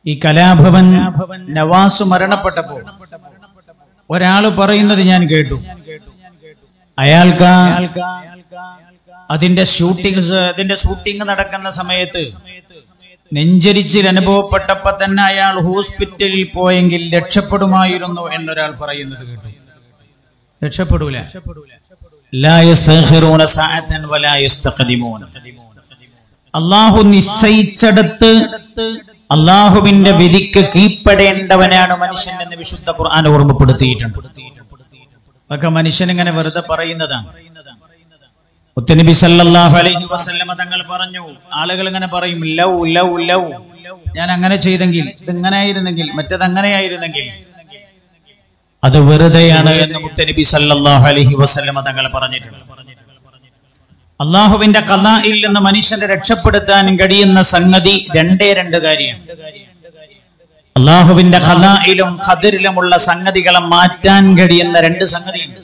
ഈ കലാഭവൻ നവാസ് മരണപ്പെട്ടപ്പോൾ ഒരാള് പറയുന്നത് ഞാൻ കേട്ടു അയാൾക്ക് അതിന്റെ ഷൂട്ടിങ്സ് അതിന്റെ ഷൂട്ടിംഗ് നടക്കുന്ന സമയത്ത് നെഞ്ചരിച്ചിൽ അനുഭവപ്പെട്ടപ്പോ തന്നെ അയാൾ ഹോസ്പിറ്റലിൽ പോയെങ്കിൽ രക്ഷപ്പെടുമായിരുന്നു എന്നൊരാൾ പറയുന്നത് കേട്ടു രക്ഷപ്പെടൂല ലാ യസ്തഖിറൂന സഅതൻ വലാ യസ്തഖദിമൂൻ അള്ളാഹു നിശ്ചയിച്ചെടുത്ത് അള്ളാഹുവിന്റെ വിധിക്ക് കീഴ്പ്പെടേണ്ടവനാണ് മനുഷ്യൻ എന്ന് വിശുദ്ധ ഖുർആൻ ഓർമ്മപ്പെടുത്തിയിട്ടുണ്ട് അതൊക്കെ മനുഷ്യൻ ഇങ്ങനെ വെറുതെ പറയുന്നതാണ് മുത്തനബി സല്ലല്ലാഹു അലൈഹി വസല്ലമ തങ്ങൾ പറഞ്ഞു ആളുകൾ ഇങ്ങനെ പറയും ലൗ ലൗ ലൗ ഞാൻ അങ്ങനെ ചെയ്തെങ്കിൽ ഇതിങ്ങനെ ആയിരുന്നെങ്കിൽ മറ്റത് അങ്ങനെയായിരുന്നെങ്കിൽ അത് വെറുതെയാണ് എന്ന് മുത്തനബി സല്ലല്ലാഹു അലൈഹി വസല്ലമ തങ്ങൾ പറഞ്ഞിട്ടുണ്ട് അള്ളാഹുവിന്റെ കലായിൽ നിന്ന് മനുഷ്യനെ രക്ഷപ്പെടുത്താൻ കഴിയുന്ന സംഗതി രണ്ടേ രണ്ട് കാര്യം അള്ളാഹുവിന്റെ കലായിലും ഖദറിലുമുള്ള സംഗതികളെ മാറ്റാൻ കഴിയുന്ന രണ്ട് സംഗതിയുണ്ട്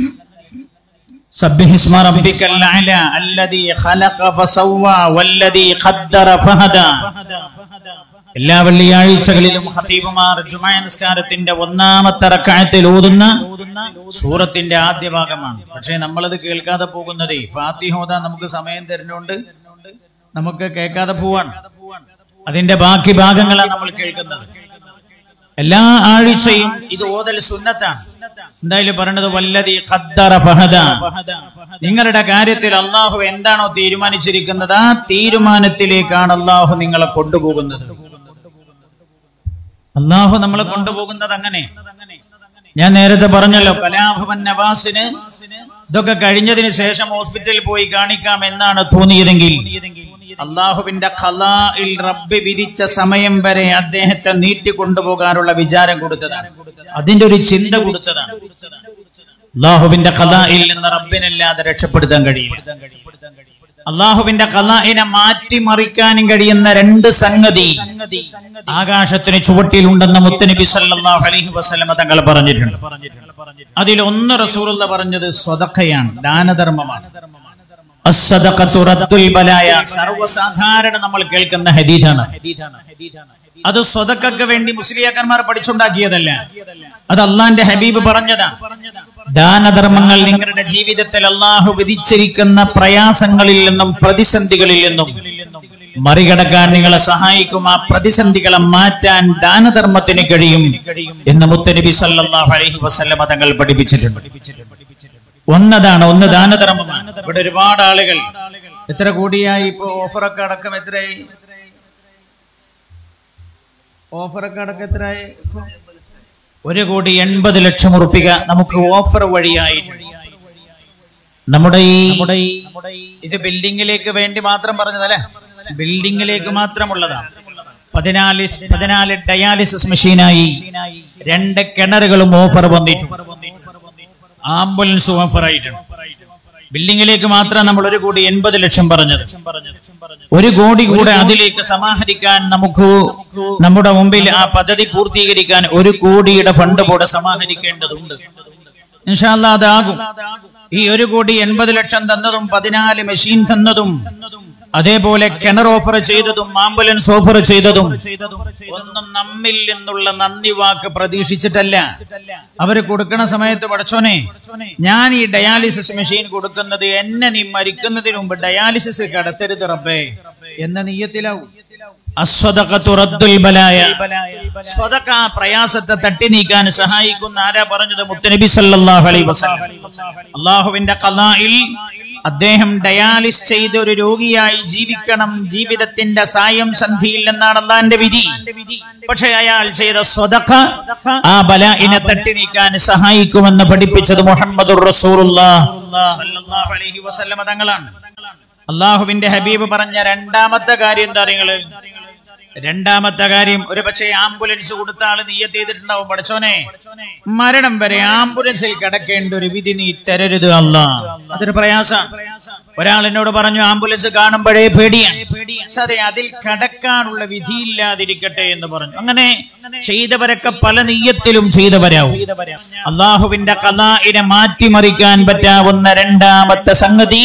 سبح اسم ربك الأعلى الذي خلق فسوى والذي قدر فهدى എല്ലാ വെള്ളിയാഴ്ചകളിലും ഖത്തീബുമാർ ജുമാ നിസ്കാരത്തിന്റെ ഒന്നാമത്തെ റക്കായത്തിൽ ഓതുന്ന സൂറത്തിന്റെ ആദ്യ ഭാഗമാണ് പക്ഷേ നമ്മളത് കേൾക്കാതെ പോകുന്നതേ ഫാത്തിഹോദ നമുക്ക് സമയം തരുന്നുണ്ട് നമുക്ക് കേൾക്കാതെ പോവാണ് അതിന്റെ ബാക്കി ഭാഗങ്ങളാണ് നമ്മൾ കേൾക്കുന്നത് എല്ലാ ആഴ്ചയും ഇത് ഓതൽ സുന്നത്താണ് എന്തായാലും പറയണത് വല്ലതി ഖദ്ദറ ഫഹദ നിങ്ങളുടെ കാര്യത്തിൽ അള്ളാഹു എന്താണോ തീരുമാനിച്ചിരിക്കുന്നത് ആ തീരുമാനത്തിലേക്കാണ് അള്ളാഹു നിങ്ങളെ കൊണ്ടുപോകുന്നത് അള്ളാഹു നമ്മളെ കൊണ്ടുപോകുന്നത് അങ്ങനെ ഞാൻ നേരത്തെ പറഞ്ഞല്ലോ കലാഭവൻ നവാസിന് ഇതൊക്കെ കഴിഞ്ഞതിന് ശേഷം ഹോസ്പിറ്റലിൽ പോയി കാണിക്കാം എന്നാണ് തോന്നിയതെങ്കിൽ അള്ളാഹുവിന്റെ ഖലായിൽ റബ്ബ് വിധിച്ച സമയം വരെ അദ്ദേഹത്തെ നീട്ടിക്കൊണ്ടുപോകാനുള്ള വിചാരം കൊടുത്തതാണ് അതിന്റെ ഒരു ചിന്ത കൊടുത്തതാണ് അള്ളാഹുവിന്റെ ഖലായിൽ നിന്ന് റബ്ബിനല്ലാതെ രക്ഷപ്പെടുത്താൻ കഴിയില്ല അള്ളാഹുവിന്റെ കലായിനെ മാറ്റിമറിക്കാനും കഴിയുന്ന രണ്ട് സംഗതി ആകാശത്തിന് ചുവട്ടിലുണ്ടെന്ന് മുത്തനബി സല്ലല്ലാഹു അലൈഹി വസല്ലമ തങ്ങൾ പറഞ്ഞിട്ടുണ്ട് അതിൽ ഒന്ന് റസൂലുള്ള പറഞ്ഞത് സ്വതക്കയാണ് ദാനധർമ്മമാണ് അസ്സദഖത്തു റദ്ദുൽ ബലായ സർവ്വസാധാരണ നമ്മൾ കേൾക്കുന്ന ഹദീഥാണ് അത് സ്വതക്കക്ക് വേണ്ടി മുസ്ലിയാക്കന്മാർ പഠിച്ചുണ്ടാക്കിയതല്ല അത് അള്ളാന്റെ ഹബീബ് പറഞ്ഞതാണ് ദാനധർമ്മങ്ങൾ നിങ്ങളുടെ ജീവിതത്തിൽ അള്ളാഹു വിധിച്ചിരിക്കുന്ന പ്രയാസങ്ങളിൽ നിന്നും പ്രതിസന്ധികളിൽ നിന്നും മറികടക്കാൻ നിങ്ങളെ സഹായിക്കും ആ പ്രതിസന്ധികളെ മാറ്റാൻ ദാനധർമ്മത്തിന് കഴിയും എന്ന് മുത്തനബി സല്ലല്ലാഹു അലൈഹി വസല്ലമ തങ്ങൾ പഠിപ്പിച്ചിട്ടുണ്ട് ഒന്നതാണ് ഒന്ന് ദാനധർമ്മമാണ് ഇവിടെ ഒരുപാട് ആളുകൾ എത്ര കോടിയായി ഇപ്പൊ ഓഫറൊക്കെ അടക്കം എത്രയായി ഓഫറൊക്കെ അടക്കം എത്രയായി ഇപ്പൊ? ഒരു കോടി എൺപത് ലക്ഷം ഉറുപ്പിക നമുക്ക് ഓഫർ വഴിയായിട്ടുണ്ട് നമ്മുടെ ഈ നമ്മുടെ ഈ ഇത് ബിൽഡിങ്ങിലേക്ക് വേണ്ടി മാത്രം പറഞ്ഞതല്ലേ ബിൽഡിങ്ങിലേക്ക് മാത്രമുള്ളതാണ് പതിനാല് പതിനാല് ഡയാലിസിസ് മെഷീനായി രണ്ട് കിണറുകളും ഓഫർ വന്നിട്ടുണ്ട് ആംബുലൻസ് ഓഫർ ആയിട്ടുണ്ട് ബിൽഡിങ്ങിലേക്ക് മാത്രം നമ്മൾ ഒരു കോടി എൺപത് ലക്ഷം പറഞ്ഞത് ഒരു കോടി കൂടെ അതിലേക്ക് സമാഹരിക്കാൻ നമുക്ക് നമ്മുടെ മുമ്പിൽ ആ പദ്ധതി പൂർത്തീകരിക്കാൻ ഒരു കോടിയുടെ ഫണ്ട് കൂടെ സമാഹരിക്കേണ്ടതുണ്ട് ഇൻഷാല്ല അതാകും ഈ ഒരു കോടി എൺപത് ലക്ഷം തന്നതും പതിനാല് മെഷീൻ തന്നതും അതേപോലെ കിണർ ഓഫർ ചെയ്തതും ആംബുലൻസ് ഓഫർ ചെയ്തതും ഒന്നും നമ്മിൽ നിന്നുള്ള നന്ദി വാക്ക് പ്രതീക്ഷിച്ചിട്ടല്ല അവര് കൊടുക്കണ സമയത്ത് പഠിച്ചോനെ ഞാൻ ഈ ഡയാലിസിസ് മെഷീൻ കൊടുക്കുന്നത് എന്നെ നീ മരിക്കുന്നതിന് മുമ്പ് ഡയാലിസിസ് കടത്തരുത് റബ്ബേ എന്ന നീയത്തിലാവും അസ്വദഖത്തു റദ്ദുൽ ബലായ സ്വതക്ക പ്രയാസത്തെ തട്ടി നീക്കാൻ സഹായിക്കുന്ന ആരാ പറഞ്ഞത് മുത്തനബി സല്ലല്ലാഹു അലൈഹി വസല്ലം അള്ളാഹുവിന്റെ ഖലായിൽ അദ്ദേഹം ഡയാലിസ് ചെയ്ത ഒരു രോഗിയായി ജീവിക്കണം ജീവിതത്തിന്റെ സായം സന്ധിയിൽ എന്നാണ് അള്ളാന്റെ വിധി പക്ഷെ അയാൾ ചെയ്ത സ്വതക്ക ആ ബലായിനെ തട്ടി നീക്കാൻ സഹായിക്കുമെന്ന് പഠിപ്പിച്ചത് മുഹമ്മദുർ റസൂലുള്ളാഹ് സല്ലല്ലാഹു അലൈഹി വസല്ലം തങ്ങളാണ് അള്ളാഹുവിന്റെ ഹബീബ് പറഞ്ഞ രണ്ടാമത്തെ കാര്യം എന്താ നിങ്ങള് രണ്ടാമത്തെ കാര്യം ഒരു പക്ഷേ ആംബുലൻസ് കൊടുത്ത ആള് നീയത്ത് ചെയ്തിട്ടുണ്ടാവും പഠിച്ചോനെ മരണം വരെ ആംബുലൻസിൽ കിടക്കേണ്ട ഒരു വിധി നീ തരരുത് അല്ല അതൊരു പ്രയാസ ഒരാൾ എന്നോട് പറഞ്ഞു ആംബുലൻസ് കാണുമ്പോഴേ പേടിയാണ് പഠിച്ചതെ അതിൽ കടക്കാനുള്ള വിധിയില്ലാതിരിക്കട്ടെ എന്ന് പറഞ്ഞു അങ്ങനെ ചെയ്തവരൊക്കെ പല നീയത്തിലും ചെയ്തവരാവും അള്ളാഹുവിന്റെ കലാഇനെ മാറ്റിമറിക്കാൻ പറ്റാവുന്ന രണ്ടാമത്തെ സംഗതി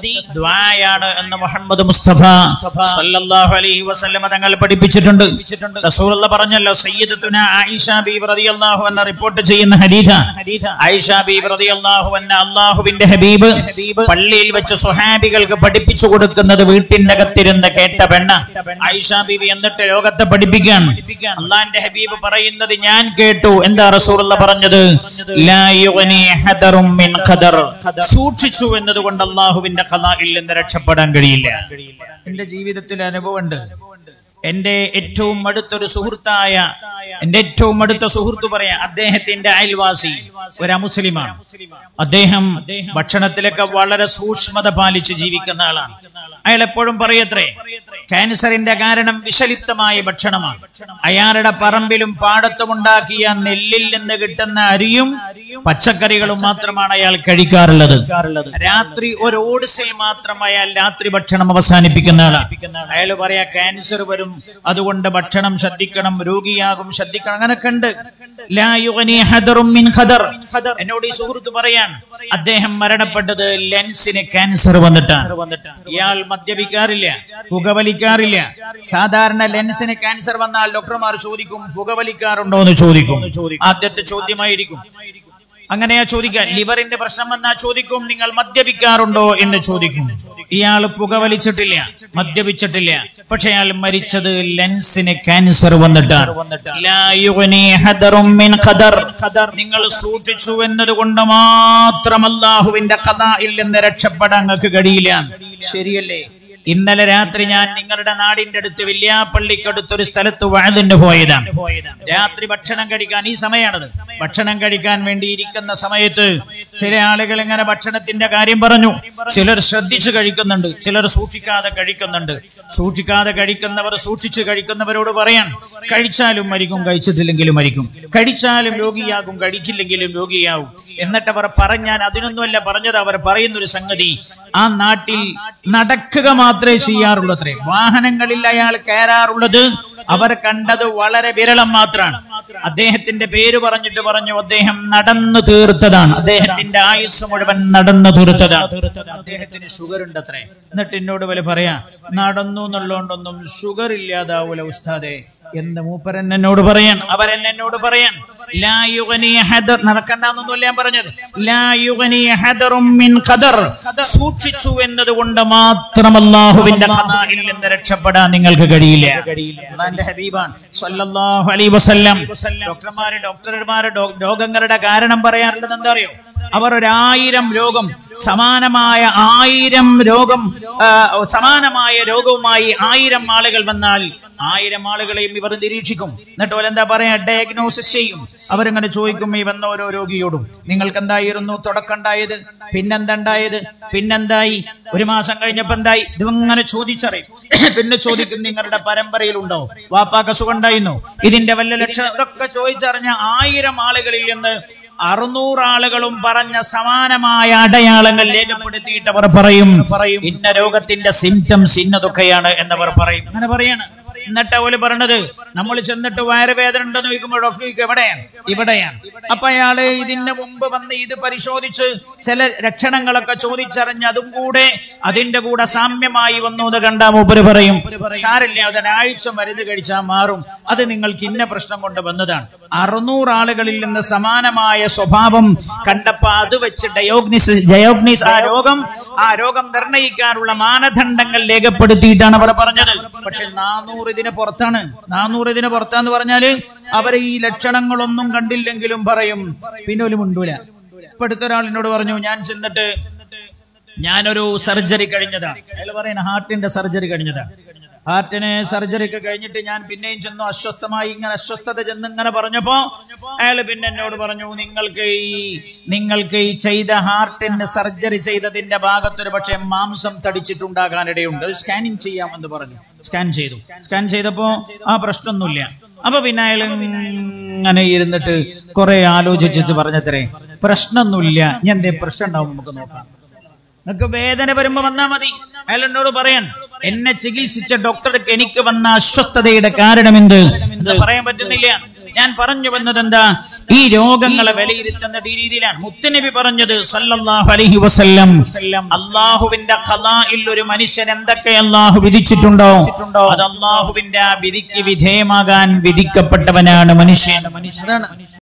ദ്വായാണ് എന്ന് മുഹമ്മദ് മുസ്തഫ സല്ലല്ലാഹു അലൈഹി വസല്ലമ തങ്ങൾ പഠിപ്പിച്ചിട്ടുണ്ട് റസൂലുള്ള പറഞ്ഞല്ലോ സയ്യിദത്തുന ആയിഷ ബീബി റളിയല്ലാഹു അൻഹ റിപ്പോർട്ട് ചെയ്യുന്ന ഹദീഥ ആയിഷ ബീബി റളിയല്ലാഹു അൻഹ അള്ളാഹുവിന്റെ ഹബീബ് പള്ളിയിൽ വെച്ച് സ്വഹാബികൾക്ക് പഠിപ്പിച്ചു കൊടുക്കുന്നത് വീട്ടിന്റെ അകത്തിരുന്ന് കേട്ട പെണ്ണ ആയിഷ ബീബി എന്നിട്ട് ലോകത്തെ പഠിപ്പിക്കാൻ അള്ളാന്റെ ഹബീബ് പറയുന്നത് ഞാൻ കേട്ടു എന്താ റസൂലുള്ള പറഞ്ഞത് ലാ യുഗ്നി ഹദറും മിൻ ഖദർ സൂക്ഷിച്ചു എന്നതുകൊണ്ട് അള്ളാഹുവിന്റെ ഖലാഇൽ നിന്ന് രക്ഷപ്പെടാൻ കഴിയില്ല എന്റെ ജീവിതത്തിൽ അനുഭവമുണ്ട് എന്റെ ഏറ്റവും അടുത്തൊരു സുഹൃത്തായ എന്റെ ഏറ്റവും അടുത്ത സുഹൃത്ത് പറയാം അദ്ദേഹത്തിന്റെ അയൽവാസി ഒരു അമുസ്ലിമാണ് അദ്ദേഹം ഭക്ഷണത്തിലൊക്കെ വളരെ സൂക്ഷ്മത പാലിച്ച് ജീവിക്കുന്ന ആളാണ് അയാൾ എപ്പോഴും പറയത്രേ ക്യാൻസറിന്റെ കാരണം വിഷലിപ്തമായ ഭക്ഷണമാണ് അയാളുടെ പറമ്പിലും പാടത്തും ഉണ്ടാക്കിയ നെല്ലിൽ നിന്ന് കിട്ടുന്ന അരിയും പച്ചക്കറികളും മാത്രമാണ് അയാൾ കഴിക്കാറുള്ളത് രാത്രി ഒരു ഓടിസിൽ മാത്രം അയാൾ രാത്രി ഭക്ഷണം അവസാനിപ്പിക്കുന്ന ആളാണ് അയാൾ പറയാ ക്യാൻസർ വരും അതുകൊണ്ട് ഭക്ഷണം ശ്രദ്ധിക്കണം രോഗിയാകും ശ്രദ്ധിക്കണം അങ്ങനൊക്കെ ഉണ്ട് ലാ യുഗ്നി ഹദറും മിൻ ഖദർ. എന്നോട് ഈ സുഹൃത്ത് പറയാൻ അദ്ദേഹം മരണപ്പെട്ടത് ലെൻസിന് ക്യാൻസർ വന്നിട്ടാണ് ഇയാൾ മദ്യപിക്കാറില്ല പുകവലിക്കാറില്ല സാധാരണ ലെൻസിന് ക്യാൻസർ വന്നാൽ ഡോക്ടർമാർ ചോദിക്കും പുകവലിക്കാറുണ്ടോ എന്ന് ചോദിക്കും ആദ്യത്തെ ചോദ്യമായിരിക്കും അങ്ങനെയാ ചോദിക്കാൻ ലിവറിന്റെ പ്രശ്നം വന്നാ ചോദിക്കും നിങ്ങൾ മദ്യപിക്കാറുണ്ടോ എന്ന് ചോദിക്കും ഇയാൾ പുകവലിച്ചിട്ടില്ല മദ്യപിച്ചിട്ടില്ല പക്ഷെ അയാൾ മരിച്ചത് ലെൻസിന് ക്യാൻസർ വന്നിട്ടാണ് ലാ യുഗ്നി ഹദറും മിൻ ഖദർ. നിങ്ങൾ സൂക്ഷിച്ചു എന്നതുകൊണ്ട് മാത്രം അല്ലാഹുവിന്റെ കഥായിൽ നിന്ന് രക്ഷപ്പെടാൻ നിങ്ങൾക്ക് കഴിയില്ല ശരിയല്ലേ ഇന്നലെ രാത്രി ഞാൻ നിങ്ങളുടെ നാടിന്റെ അടുത്ത് വില്യാപ്പള്ളിക്കടുത്ത് ഒരു സ്ഥലത്ത് വാഴതിന് പോയതാണ് രാത്രി ഭക്ഷണം കഴിക്കാൻ ഈ സമയമാണത് ഭക്ഷണം കഴിക്കാൻ വേണ്ടി ഇരിക്കുന്ന സമയത്ത് ചില ആളുകൾ ഇങ്ങനെ ഭക്ഷണത്തിന്റെ കാര്യം പറഞ്ഞു ചിലർ ശ്രദ്ധിച്ചു കഴിക്കുന്നുണ്ട് ചിലർ സൂക്ഷിക്കാതെ കഴിക്കുന്നുണ്ട് സൂക്ഷിക്കാതെ കഴിക്കുന്നവർ സൂക്ഷിച്ചു കഴിക്കുന്നവരോട് പറയാൻ കഴിച്ചാലും മരിക്കും കഴിച്ചിട്ടില്ലെങ്കിലും മരിക്കും കഴിച്ചാലും രോഗിയാകും കഴിക്കില്ലെങ്കിലും രോഗിയാവും എന്നിട്ട് അവർ പറഞ്ഞാൻ അതിനൊന്നുമല്ല പറഞ്ഞത് അവർ പറയുന്നൊരു സംഗതി ആ നാട്ടിൽ നടക്കുക മാത്രമേ ചെയ്യാറുള്ളൂ അത്രേ വാഹനങ്ങളിൽ അയാൾ കയറാറുള്ളത് അവർ കണ്ടത് വളരെ വിരളം മാത്രമാണ് അദ്ദേഹത്തിന്റെ പേര് പറഞ്ഞിട്ട് പറഞ്ഞു അദ്ദേഹം നടന്നു തീർത്തതാണ് അദ്ദേഹത്തിന്റെ ആയുസ് മുഴുവൻ നടന്നു തീർത്തതാണ് അദ്ദേഹത്തിന് ഷുഗർ ഉണ്ട് അത്രേ എന്നിട്ട് എന്നോട് പോലെ പറയാ നടന്നു എന്നുള്ളതുകൊണ്ടൊന്നും ഷുഗർ ഇല്ലാതാവൂല ഉസ്താദെ എന്ന് മൂപ്പരൻ എന്നോട് പറയാൻ അവരൻ എന്നോട് പറയാൻ ലാ യുഗ്നി ഹദർ നടക്കണ്ടെന്നൊന്നുമല്ല ഞാൻ പറഞ്ഞത് ലാ യുഗ്നി ഹദറും മിൻ ഖദർ സൂക്ഷിച്ചു എന്നതുകൊണ്ട് മാത്രം അല്ലാഹുവിന്റെ ഖദാഇൽ നിന്ന് രക്ഷപ്പെടാൻ നിങ്ങൾക്ക് കഴിയില്ല അള്ളാന്റെ ഹബീബാൻ സല്ലല്ലാഹു അലൈഹി വസല്ലം ഡോക്ടർമാര് ഡോക്ടർമാര് ഡോ- രോഗങ്ങളുടെ കാരണം പറയാറുള്ളത് എന്താ അറിയോ അവർ ഒരായിരം രോഗം സമാനമായ ആയിരം രോഗം ആ, സമാനമായ രോഗവുമായി ആയിരം ആളുകൾ വന്നാൽ ആയിരം ആളുകളെയും ഇവർ നിരീക്ഷിക്കും എന്നിട്ട് ഓരെന്താ പറയാ ഡയഗ്നോസിസ് ചെയ്യും അവരിങ്ങനെ ചോദിക്കും ഈ വന്ന ഓരോ രോഗിയോടും നിങ്ങൾക്ക് എന്തായിരുന്നു തുടക്കണ്ടായത് പിന്നെന്തുണ്ടായത് പിന്നെന്തായി ഒരു മാസം കഴിഞ്ഞപ്പോ എന്തായി ഇതിങ്ങനെ ചോദിച്ചറിയും പിന്നെ ചോദിക്കും നിങ്ങളുടെ പരമ്പരയിൽ ഉണ്ടോ വാപ്പാക്ക് സുഖം ഉണ്ടായിരുന്നു ഇതിന്റെ വല്ല ലക്ഷണം ഇതൊക്കെ ചോദിച്ചറിഞ്ഞ ആയിരം ആളുകളിൽ നിന്ന് അറുന്നൂറ് ആളുകളും പറഞ്ഞ സമാനമായ അടയാളങ്ങൾ രേഖപ്പെടുത്തിയിട്ട് അവർ പറയും പറയും ഇന്ന രോഗത്തിന്റെ സിംറ്റംസ് ഇന്നതൊക്കെയാണ് എന്നവർ പറയും അങ്ങനെ പറയാണ് എന്നിട്ട് ഓല് പറഞ്ഞത് നമ്മൾ ചെന്നിട്ട് വയറുവേദന ഉണ്ടെന്ന് ചോദിക്കുമ്പോൾ ഡോക്ടർ ചോദിക്കും എവിടെയാണ് ഇവിടെയാണ് അപ്പൊ അയാള് ഇതിന് മുമ്പ് വന്ന് ഇത് പരിശോധിച്ച് ചില ലക്ഷണങ്ങളൊക്കെ ചോദിച്ചറിഞ്ഞ് അതും കൂടെ അതിന്റെ കൂടെ സാമ്യമായി വന്നു എന്ന് കണ്ടാ മൂപ്പര് പറയും സാരില്ല ഒരാഴ്ച മരുന്ന് കഴിച്ചാൽ മാറും അത് നിങ്ങൾക്ക് ഇന്ന പ്രശ്നം കൊണ്ട് വന്നതാണ് അറുന്നൂറ് ആളുകളിൽ നിന്ന് സമാനമായ സ്വഭാവം കണ്ടപ്പോ അത് വെച്ച് ഡയോഗ്നിസ് ഡയോഗ്നിസ് ആ രോഗം ആ രോഗം നിർണയിക്കാനുള്ള മാനദണ്ഡങ്ങൾ രേഖപ്പെടുത്തിയിട്ടാണ് അവർ പറഞ്ഞത് പക്ഷെ നാനൂറ് ഇതിന് പുറത്താണ് നാനൂറ് ഇതിന് പുറത്താന്ന് പറഞ്ഞാല് അവർ ഈ ലക്ഷണങ്ങളൊന്നും കണ്ടില്ലെങ്കിലും പറയും പിന്നെ ഒരു മുണ്ടൂല ഇപ്പൊ അടുത്തൊരാൾ എന്നോട് പറഞ്ഞു ഞാൻ ചെന്നിട്ട് ഞാനൊരു സർജറി കഴിഞ്ഞതാണ് അയാൾ പറയുന്ന ഹാർട്ടിന്റെ സർജറി കഴിഞ്ഞതാണ് ഹാർട്ടിന് സർജറി ഒക്കെ കഴിഞ്ഞിട്ട് ഞാൻ പിന്നെയും ചെന്നു അസ്വസ്ഥമായി ഇങ്ങനെ അസ്വസ്ഥത ചെന്ന് ഇങ്ങനെ പറഞ്ഞപ്പോ അയാൾ പിന്നെ എന്നോട് പറഞ്ഞു നിങ്ങൾക്ക് ഈ നിങ്ങൾക്ക് ഈ ചെയ്ത ഹാർട്ടിന് സർജറി ചെയ്തതിന്റെ ഭാഗത്തൊരു പക്ഷേ മാംസം തടിച്ചിട്ടുണ്ടാകാനിടയുണ്ട് സ്കാനിങ് ചെയ്യാമെന്ന് പറഞ്ഞു സ്കാൻ ചെയ്തു സ്കാൻ ചെയ്തപ്പോ ആ പ്രശ്നമൊന്നുമില്ല അപ്പൊ പിന്നെ അയാൾ ഇങ്ങനെ ഇരുന്നിട്ട് കുറെ ആലോചിച്ചിട്ട് പറഞ്ഞത്രേ പ്രശ്നമൊന്നുമില്ല ഞാൻ എന്തേ പ്രശ്നം ഉണ്ടാവും നമുക്ക് നോക്കാം നിങ്ങൾക്ക് വേദന വരുമ്പോ വന്നാ മതി അയാൾ എന്നോട് പറയാൻ എന്നെ ചികിത്സിച്ച ഡോക്ടർക്ക് എനിക്ക് വന്ന അസ്വസ്ഥതയുടെ കാരണമെന്ത് എന്ന് പറയാൻ പറ്റുന്നില്ല ഞാൻ പറഞ്ഞു വന്നത് എന്താ ഈ രോഗങ്ങളെ വിലയിരുത്തുന്ന ഈ രീതിയിലാണ് മുത്തുനബി പറഞ്ഞത് സല്ലല്ലാഹു അലൈഹി വസല്ലം അള്ളാഹുവിന്റെ ഖലായിൽ ഒരു മനുഷ്യൻ എന്തൊക്കെ അള്ളാഹു വിധിച്ചിട്ടുണ്ടോ അത് അള്ളാഹുവിന്റെ ആ വിധിക്ക് വിധേയമാകാൻ വിധിക്കപ്പെട്ടവനാണ് മനുഷ്യൻ അതാണ്